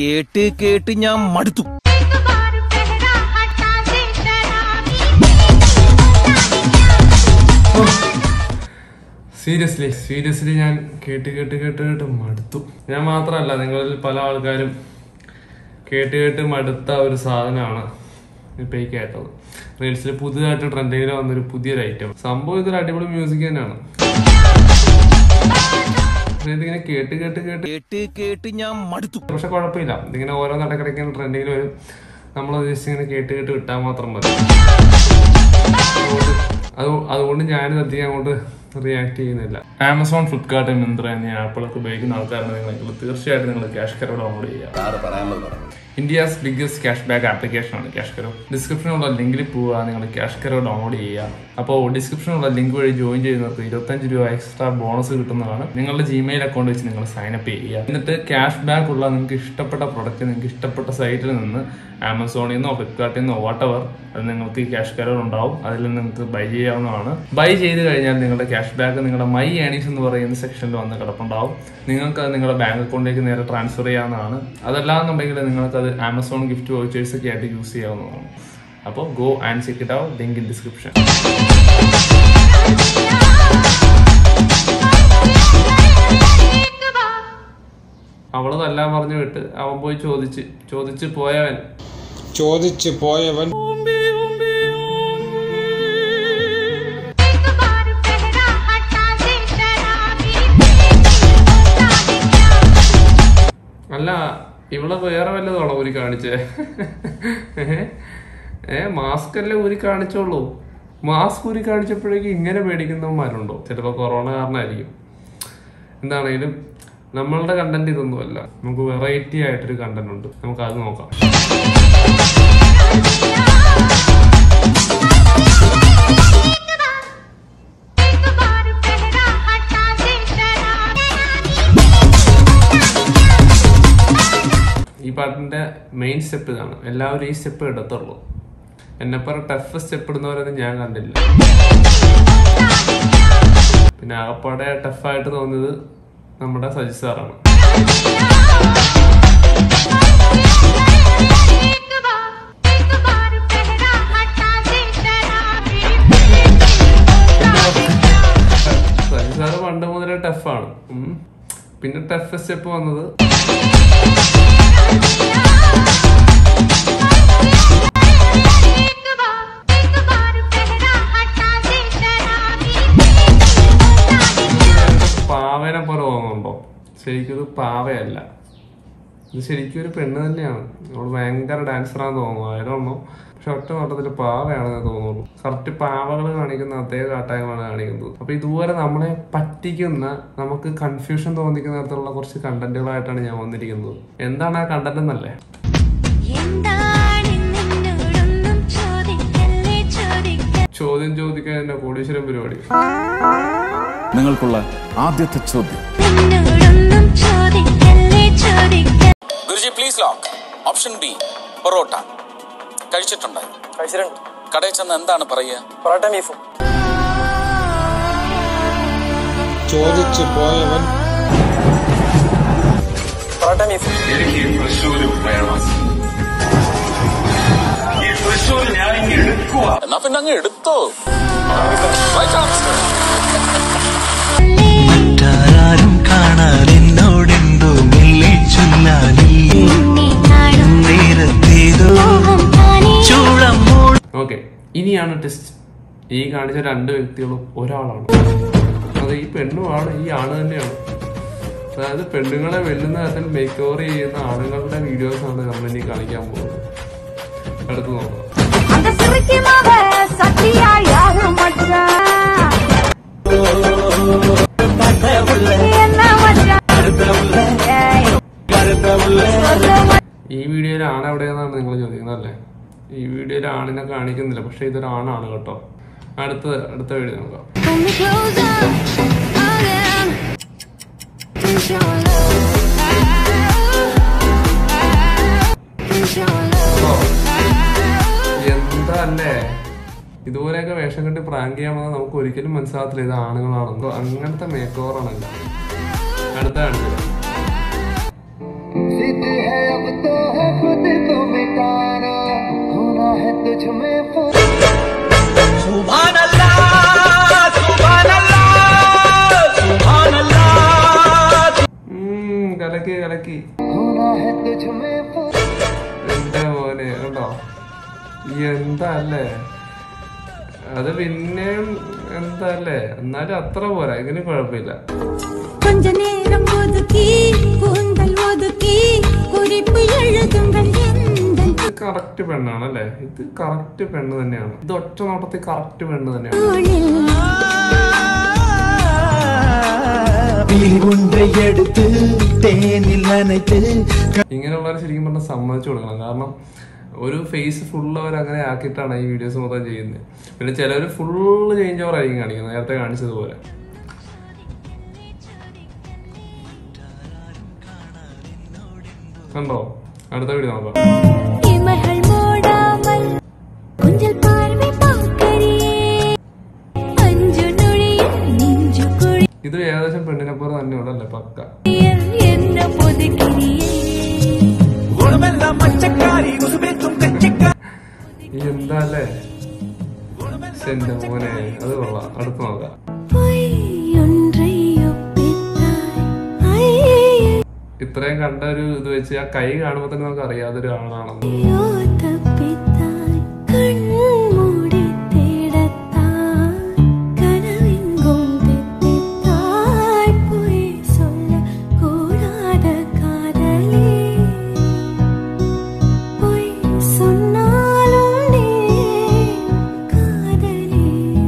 കേട്ട് കേട്ട് ഞാൻ മടുത്തു एक बार पहरा हटा दे शराबी സീരിയസ്ലി സീരിയസ്ലി ഞാൻ കേട്ട് കേട്ട് കേട്ട് കേട്ട് മടുത്തു ഞാൻ മാത്രമല്ല നിങ്ങളിൽ പല ആൾക്കാരും കേട്ട് കേട്ട് മടുത്ത ഒരു സാധനമാണ് ഇപ്പൊ ഈ കേട്ടത് റീൽസിൽ പുതുതായിട്ട് ട്രെൻഡിങ്ങിൽ വന്നൊരു പുതിയൊരു ഐറ്റം സംഭവം ഇതൊരു അടിപൊളി മ്യൂസിക് തന്നെയാണ് പക്ഷേ ഇതിങ്ങനെ കേട്ട് കേട്ട് കേട്ട് കേട്ട് കേട്ട് ഞാൻ മടുത്തു പക്ഷെ കുഴപ്പമില്ല ഇതിങ്ങനെ ഓരോ നടക്കിടയ്ക്ക് ട്രെൻഡിങ്ങിൽ വരും നമ്മൾ ജസ്റ്റ് ഇങ്ങനെ കേട്ട് കേട്ട് വിട്ടാൽ മാത്രം മതി അതുകൊണ്ട് അത് അതുകൊണ്ട് ഞാനിത് അധികം അങ്ങോട്ട് റിയാക്ട് ചെയ്യുന്നില്ല ആമസോൺ ഫ്ലിപ്കാർട്ട് മിന്ത്ര എന്നീ ആപ്പുകളൊക്കെ ഉപയോഗിക്കുന്ന ആൾക്കാരാണ് നിങ്ങൾ തീർച്ചയായിട്ടും നിങ്ങൾ ക്യാഷ് കരോ ഡൗൺലോഡ് ചെയ്യുക India's biggest cash back application ആണ് ക്യാഷ് കരോ ഡിസ്ക്രിപ്ഷനിലുള്ള ലിങ്കിൽ പോവുക നിങ്ങൾ ക്യാഷ് കരോ ഡൗൺലോഡ് ചെയ്യുക അപ്പോൾ ഡിസ്ക്രിപ്ഷനിലുള്ള ലിങ്ക് വഴി ജോയിൻ ചെയ്യുന്നവർക്ക് ഇരുപത്തഞ്ച് രൂപ എക്സ്ട്രാ ബോണസ് കിട്ടുന്നതാണ് നിങ്ങളുടെ ജിമെയിൽ അക്കൗണ്ട് വെച്ച് നിങ്ങൾ സൈൻ അപ്പ് ചെയ്യുക എന്നിട്ട് ക്യാഷ് ബാക്ക് ഉള്ള നിങ്ങൾക്ക് ഇഷ്ടപ്പെട്ട പ്രൊഡക്റ്റ് നിങ്ങൾക്ക് ഇഷ്ടപ്പെട്ട സൈറ്റിൽ നിന്ന് ആമസോണിൽ നിന്നോ ഫ്ലിപ്കാർട്ടിൽ നിന്നോ വാട്ടവർ അത് നിങ്ങൾക്ക് ക്യാഷ് കരോ ഉണ്ടാവും അതിൽ നിന്ന് നിങ്ങൾക്ക് ബൈ ചെയ്യാവുന്നതാണ് ബൈ ചെയ്ത് കഴിഞ്ഞാൽ നിങ്ങളുടെ ക്യാഷ് ബാക്ക് നിങ്ങളുടെ മൈ ഏണീസ് എന്ന് പറയുന്ന സെക്ഷനിൽ വന്ന് കിടപ്പുണ്ടാവും നിങ്ങൾക്ക് അത് നിങ്ങളുടെ ബാങ്ക് അക്കൗണ്ടിലേക്ക് നേരെ ട്രാൻസ്ഫർ ചെയ്യാവുന്നതാണ് അതല്ലാന്നുണ്ടെങ്കിൽ നിങ്ങൾക്ക് അത് ആമസോൺ ഗിഫ്റ്റ് വൗച്ചേഴ്സ് ഒക്കെ ആയിട്ട് യൂസ് ചെയ്യാവുന്നതാണ് അപ്പോൾ go and check it out link in description एक बार അവള് തല്ലാൻ പറഞ്ഞു വിട്ട് അവൻ പോയി ചോദിച്ച് ചോദിച്ച് പോയവൻ ചോദിച്ചു പോയവൻ एक बार पहरा हटा दे शराबी അല്ല ഇവളെ വേറെ വല്ലതാണോ ഊരി കാണിച്ചേ ഏ മാസ്ക് അല്ലേ ഊരി കാണിച്ചോളൂ മാസ്ക് ഊരി കാണിച്ചപ്പോഴേക്കും ഇങ്ങനെ പേടിക്കുന്നവന്മാരുണ്ടോ ചിലപ്പോൾ കൊറോണ കാരണമായിരിക്കും എന്താണെങ്കിലും നമ്മളുടെ കണ്ടന്റ് ഇതൊന്നുമല്ല നമുക്ക് വെറൈറ്റി ആയിട്ടൊരു കണ്ടന്റ് ഉണ്ട് നമുക്ക് അത് നോക്കാം एक बार पहरा हटा दे शराबी ഈ പാട്ടിന്റെ മെയിൻ സ്റ്റെപ്പ് ഇതാണ് എല്ലാവരും ഈ സ്റ്റെപ്പ് ഇടത്തുള്ളൂ എന്നെപ്പറ ടഫ് സ്റ്റെപ്പ് ഇടുന്നവരൊന്നും ഞാൻ കണ്ടില്ല പിന്നെ ആകപ്പാടെ ടഫായിട്ട് തോന്നിയത് നമ്മുടെ സജി സാറാണ് एक बार एक बार पहरा हटा दे शराबी സജി സാറ് പണ്ട് മുതലേ ടഫാണ് ഉം. പിന്നെ ടഫ് സ്റ്റെപ്പ് വന്നത് एक बार एक बार पहरा हटा दे शराबी പാവേനെ പോലെ തോന്നുന്നുണ്ടോ ശരിക്കും ഇത് പാവയല്ല ഇത് ശരിക്കും ഒരു പെണ്ണ് തന്നെയാണ് അവള് ഭയങ്കര ഡാൻസറാന്ന് തോന്നുന്നു ആയതൊന്നോ പക്ഷെ ഒറ്റ നോട്ടത്തിൽ പാവയാണെന്ന് തോന്നുള്ളൂ കറക്റ്റ് പാവകൾ കാണിക്കുന്ന അതേ കാട്ടായമാണ് കാണിക്കുന്നത് അപ്പൊ ഇതുപോലെ നമ്മളെ പറ്റിക്കുന്ന നമുക്ക് കൺഫ്യൂഷൻ തോന്നിക്കുന്ന തരത്തിലുള്ള കുറച്ച് കണ്ടന്റുകളായിട്ടാണ് ഞാൻ വന്നിരിക്കുന്നത് എന്താണ് ആ കണ്ടന്റ് എന്നല്ലേ എന്താണെന്നോടൊന്നും ചോദിക്കല്ലേ ചോദിക്ക ചോദ്യം ചോദിക്കാൻ എന്നെ കോടീശ്വരം പരിപാടി നിങ്ങൾക്കുള്ള ആദ്യത്തെ ചോദ്യം എന്നോടൊന്നും ചോദിക്കല്ലേ ചോദിക്ക Guruji please lock option B parotta കഴിച്ചിട്ടുണ്ട് കഴിച്ചിട്ടുണ്ട് കടയിൽ ചെന്ന് എന്താണ് പറയുക പൊറോട്ട ബീഫും ചോദിച്ചു പോയവൻ പൊറോട്ട ബീഫും എനിക്ക് ഈ തൃശ്ശൂര് വേണം ഈ തൃശ്ശൂർ ഞാൻ ഇങ്ങനെ എടുക്കുക എന്നാ പിന്നെ അങ്ങ് എടുത്തോ Right answer. മറ്റാരും കാണാതെന്നോടെന്തോ മെല്ലെ ചൊല്ലാനീ നിന്നെ കാണും നേരത്തേതോ മോഹം താനേ ചൂളം മൂൾ ഓക്കെ ഇനിയാണ് ടെസ്റ്റ് ഈ കാണിച്ച രണ്ട് വ്യക്തികളും ഒരാളാണ് അത് ഈ പെണ്ണുമാണ് ഈ ആണ് തന്നെയാണ് അതായത് പെണ്ണുങ്ങളെ വെല്ലുന്ന തരത്തിൽ മേക്ക് ഓവർ ചെയ്യുന്ന ആണുങ്ങളുടെ വീഡിയോസ് ആണ് നമ്മൾ ഇനി കാണിക്കാൻ പോകുന്നത് എടുത്തു നോക്കാം அந்த சிரிக்குமாவ சத்தியா யாரும் மச்சான் என்ன மச்சான் ஏய், ഈ വീഡിയോയിൽ ആണ് എവിടെയെന്നാണ് നിങ്ങൾ ചോദിക്കുന്നത് അല്ലേ ഈ വീഡിയോയിൽ ആണിനെ കാണിക്കുന്നില്ല പക്ഷെ ഇതൊരു ആണാണ് കേട്ടോ അടുത്ത അടുത്ത വീഡിയോ നോക്കാം Pull me closer, again. It's your love. It's your love. എന്താ അല്ലേ ഇതുപോലെയൊക്കെ വേഷം കെട്ടി പ്രാങ്ക് ചെയ്യാമെന്ന് നമുക്ക് ഒരിക്കലും മനസ്സിലാകത്തില്ല ഇത് ആണുങ്ങളാണെന്നോ അങ്ങനത്തെ മേക്ക് ഓവറാണല്ലോ അടുത്ത കാണിച്ചത് जिद है अब तो है खुद को मिटाना होना है तुझ में സുബ്ഹാൻ അല്ലാഹ് സുബ്ഹാൻ അല്ലാഹ് സുബ്ഹാൻ അല്ലാഹ് ഉം, കലക്കി കലക്കി होना है तुझ में എന്റെ മോനെ കേട്ടോ എന്താ അല്ലേ അത് പിന്നെയും എന്താ അല്ലേ എന്നാലും അത്ര പോരാ ഇതിന് കുഴപ്പമില്ല கொஞ்ச நேரம் ஒதுக்கி கூந்தல் ஒதுக்கி குறிப்பு எழுதுங்கள் எந்த ഇത് കറക്റ്റ് പെണ്ണാണ് അല്ലേ ഇത് കറക്റ്റ് പെണ്ണ് തന്നെയാണ് ഇത് ഒറ്റ നോട്ടത്തിൽ കറക്റ്റ് പെണ്ണ് തന്നെയാണ് ഒன்றை எடுத்து தேனில் நனைத்து ഇങ്ങനെയുള്ളവർ ശരിക്കും പറഞ്ഞാൽ സമ്മതിച്ചു കൊടുക്കണം കാരണം ഒരു ഫേസ് ഫുള്ള് അവർ അങ്ങനെ ആക്കിയിട്ടാണ് ഈ വീഡിയോസ് മൊത്തം ചെയ്യുന്നത് പിന്നെ ചിലവർ ഫുള്ള് ചേഞ്ച് ഓവർ ആയിരിക്കും കാണിക്കുന്നത് നേരത്തെ കാണിച്ചതുപോലെ കണ്ടോ അടുത്ത വീഡിയോ നോക്കാം இமைகள் மூடாமல் கொஞ்சல் பார்வை பார்க்கறியே அஞ்சு நொழியில் நெஞ்சு ഇത് ഏകദേശം പെണ്ണിനെ പോലെ തന്നെയുള്ളല്ലേ പക്ക குழியில் என்ன பொதுக்கிறியே ഈ എന്താ അല്ലേ എന്റെ മോനെ അത് കൊള്ളാം അടുത്ത് നോക്കാം பொய் ஒன்றை ஒப்பித்தாய் ஐயோ ഇത്രയും കണ്ട ഒരു ഇത് വെച്ച് ആ കൈ കാണുമ്പോൾ തന്നെ നമുക്ക് അറിയാതൊരു ആളാണെന്ന് தப்பித்தாய் கண் மூடி தேடத்தாய் கனவெங்கும் தித்தித்தாய் பொய் சொல்ல கூடாத காதலே பொய் சொன்னாலும் நீ காதலே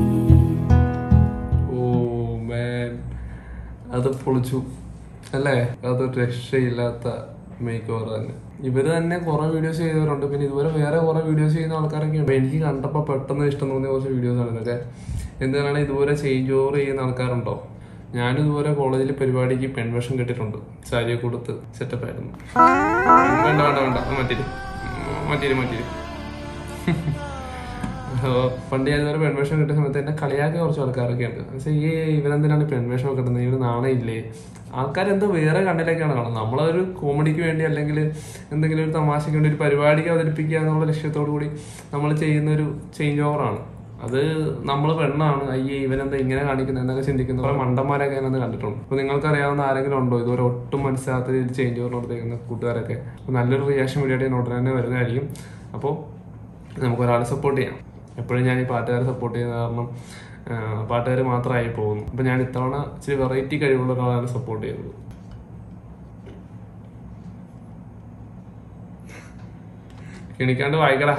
ഓ മാൻ അത് പൊളിച്ചു അല്ലേ അതൊരു രക്ഷയില്ലാത്ത മേക്ക് ഓവർ തന്നെ ഇവര് തന്നെ കുറെ വീഡിയോസ് ചെയ്തവരുണ്ട് പിന്നെ ഇതുപോലെ വേറെ കുറെ വീഡിയോസ് ചെയ്യുന്ന ആൾക്കാരൊക്കെ ഉണ്ട് എനിക്ക് കണ്ടപ്പോൾ പെട്ടെന്ന് ഇഷ്ടം തോന്നിയ കുറച്ച് വീഡിയോസ് ആണ് ഇതൊക്കെ എന്താണ് ഇതുപോലെ ചേഞ്ച് ഓവർ ചെയ്യുന്ന ആൾക്കാരുണ്ടോ ഞാനും ഇതുപോലെ കോളേജിൽ പരിപാടിക്ക് പെൺവേഷം കെട്ടിട്ടുണ്ട് സാരിയൊക്കെ കൊടുത്ത് സെറ്റപ്പ് ആയിരുന്നു വേണ്ട വേണ്ട വേണ്ട മറ്റേര് മറ്റേര് മറ്റേര് അപ്പോ പണ്ട് ഞാൻ ഇതുവരെ പെൺവേഷം കിട്ടിയ സമയത്ത് എന്നെ കളിയാക്കിയ കുറച്ച് ആൾക്കാരൊക്കെ ഉണ്ട് പക്ഷേ ഈ ഇവരെന്തിനാണ് ഈ പെൺവേഷം കിട്ടുന്നത് ഇവര് നാണയില്ലേ ആൾക്കാർ എന്തോ വേറെ കണ്ണിലേക്കാണ് കാണുന്നത് നമ്മളൊരു കോമഡിക്ക് വേണ്ടി അല്ലെങ്കിൽ എന്തെങ്കിലും ഒരു തമാശയ്ക്ക് വേണ്ടി ഒരു പരിപാടിക്ക് അവതരിപ്പിക്കുക എന്നുള്ള ലക്ഷ്യത്തോടു കൂടി നമ്മൾ ചെയ്യുന്ന ഒരു ചേഞ്ച് ഓവറാണ് അത് നമ്മൾ പെണ്ണാണ് അയ്യേ ഇവനെന്താ ഇങ്ങനെ കാണിക്കുന്നത് എന്നൊക്കെ ചിന്തിക്കുന്ന കുറെ മണ്ടന്മാരൊക്കെ ഞാൻ അന്ന് കണ്ടിട്ടുണ്ട് അപ്പൊ നിങ്ങൾക്ക് അറിയാവുന്ന ആരെങ്കിലും ഉണ്ടോ ഇതുവരെ ഒട്ടും മനസ്സിലാത്ത രീതിയിൽ ചേഞ്ച് ഓവർ നടത്തിയിരിക്കുന്ന കൂട്ടുകാരൊക്കെ അപ്പൊ നല്ലൊരു റിയാക്ഷൻ വീഡിയോ ഞാൻ ഉടനെ തന്നെ വരുന്നതായിരിക്കും അപ്പോൾ നമുക്ക് ഒരാളെ സപ്പോർട്ട് ചെയ്യാം എപ്പോഴും ഞാൻ ഈ പാട്ടുകാരെ സപ്പോർട്ട് ചെയ്യുന്ന കാരണം പാട്ടുകാർ മാത്രമായി പോകുന്നു അപ്പൊ ഞാൻ ഇത്തവണ ഇച്ചിരി വെറൈറ്റി കഴിവുള്ള ഒരാളാണ് സപ്പോർട്ട് ചെയ്തത് കിണിക്കാണ്ട് വായിക്കടാ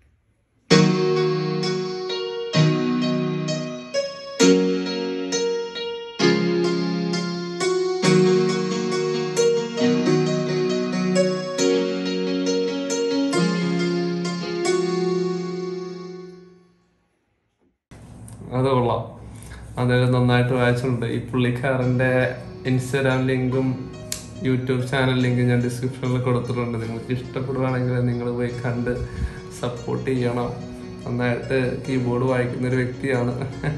അത് കൊള്ളാം അതായത് നന്നായിട്ട് വായിച്ചിട്ടുണ്ട് ഈ പുള്ളിക്കാരൻ്റെ ഇൻസ്റ്റാഗ്രാം ലിങ്കും യൂട്യൂബ് ചാനൽ ലിങ്കും ഞാൻ ഡിസ്ക്രിപ്ഷനിൽ കൊടുത്തിട്ടുണ്ട് നിങ്ങൾക്ക് ഇഷ്ടപ്പെടുകയാണെങ്കിൽ നിങ്ങൾ പോയി കണ്ട് സപ്പോർട്ട് ചെയ്യണം നന്നായിട്ട് കീബോർഡ് വായിക്കുന്ന ഒരു വ്യക്തിയാണ്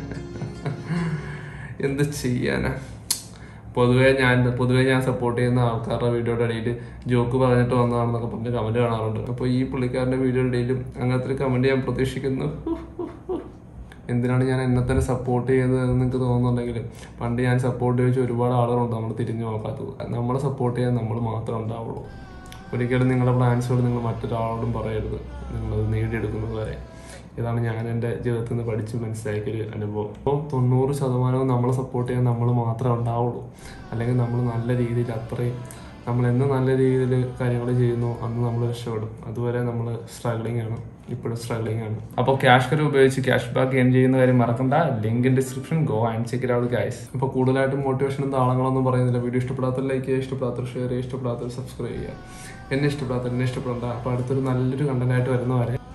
എന്ത് ചെയ്യാനാ പൊതുവേ ഞാൻ പൊതുവേ ഞാൻ സപ്പോർട്ട് ചെയ്യുന്ന ആൾക്കാരുടെ വീഡിയോയുടെ ഇടയിൽ ജോക്ക് പറഞ്ഞിട്ട് വന്നതാണെന്നൊക്കെ പറഞ്ഞ് കമന്റ് കാണാറുണ്ട് അപ്പോൾ ഈ പുള്ളിക്കാരൻ്റെ വീഡിയോയുടെ ഇടയിലും അങ്ങനത്തെ ഒരു കമന്റ് ഞാൻ പ്രതീക്ഷിക്കുന്നു എന്തിനാണ് ഞാൻ എന്നെ തന്നെ സപ്പോർട്ട് ചെയ്തത് എന്ന് നിങ്ങൾക്ക് തോന്നുന്നുണ്ടെങ്കിൽ പണ്ട് ഞാൻ സപ്പോർട്ട് ചോദിച്ച ഒരുപാട് ആളുകളുണ്ട് നമ്മൾ തിരിഞ്ഞു നോക്കാത്തത് നമ്മളെ സപ്പോർട്ട് ചെയ്യാൻ നമ്മൾ മാത്രമേ ഉണ്ടാവുള്ളൂ ഒരിക്കലും നിങ്ങളുടെ പ്ലാൻസുകൾ നിങ്ങൾ മറ്റൊരാളോടും പറയരുത് നിങ്ങളത് നേടിയെടുക്കുന്നത് വരെ ഇതാണ് ഞാൻ എൻ്റെ ജീവിതത്തിൽ നിന്ന് പഠിച്ച് മനസ്സിലാക്കിയൊരു അനുഭവം അപ്പോൾ തൊണ്ണൂറ് ശതമാനവും നമ്മളെ സപ്പോർട്ട് ചെയ്യാൻ നമ്മൾ മാത്രമേ ഉണ്ടാവുള്ളൂ അല്ലെങ്കിൽ നമ്മൾ നല്ല രീതിയിൽ അത്രയും നമ്മൾ എന്ന് നല്ല രീതിയിൽ കാര്യങ്ങൾ ചെയ്യുന്നു അന്ന് നമ്മൾ രക്ഷപ്പെടും അതുവരെ നമ്മൾ സ്ട്രഗ്ലിംഗ് ആണ് ഇപ്പോഴും സ്ട്രഗ്ലിംഗ് ആണ് അപ്പോൾ ക്യാഷ് കറി ഉപയോഗിച്ച് ക്യാഷ് ബാക്ക് ഗെയിൻ ചെയ്യുന്ന കാര്യം മറക്കണ്ട link in description go and check out guys അപ്പോൾ കൂടുതലായിട്ട് മോട്ടിവേഷനും താളങ്ങളൊന്നും പറയുന്നില്ല വീഡിയോ ഇഷ്ടപ്പെടാത്ത ലൈക്ക് ചെയ്യുക ഇഷ്ടപ്പെടാത്ത ഷെയർ ചെയ്യുക ഇഷ്ടപ്പെടാത്ത സബ്സ്ക്രൈബ് ചെയ്യുക എന്നെ ഇഷ്ടപ്പെടാത്ത എന്നെ ഇഷ്ടപ്പെടണ്ട അപ്പോൾ അടുത്തൊരു നല്ലൊരു കണ്ടന്റ് ആയിട്ട് വരുന്നവരെ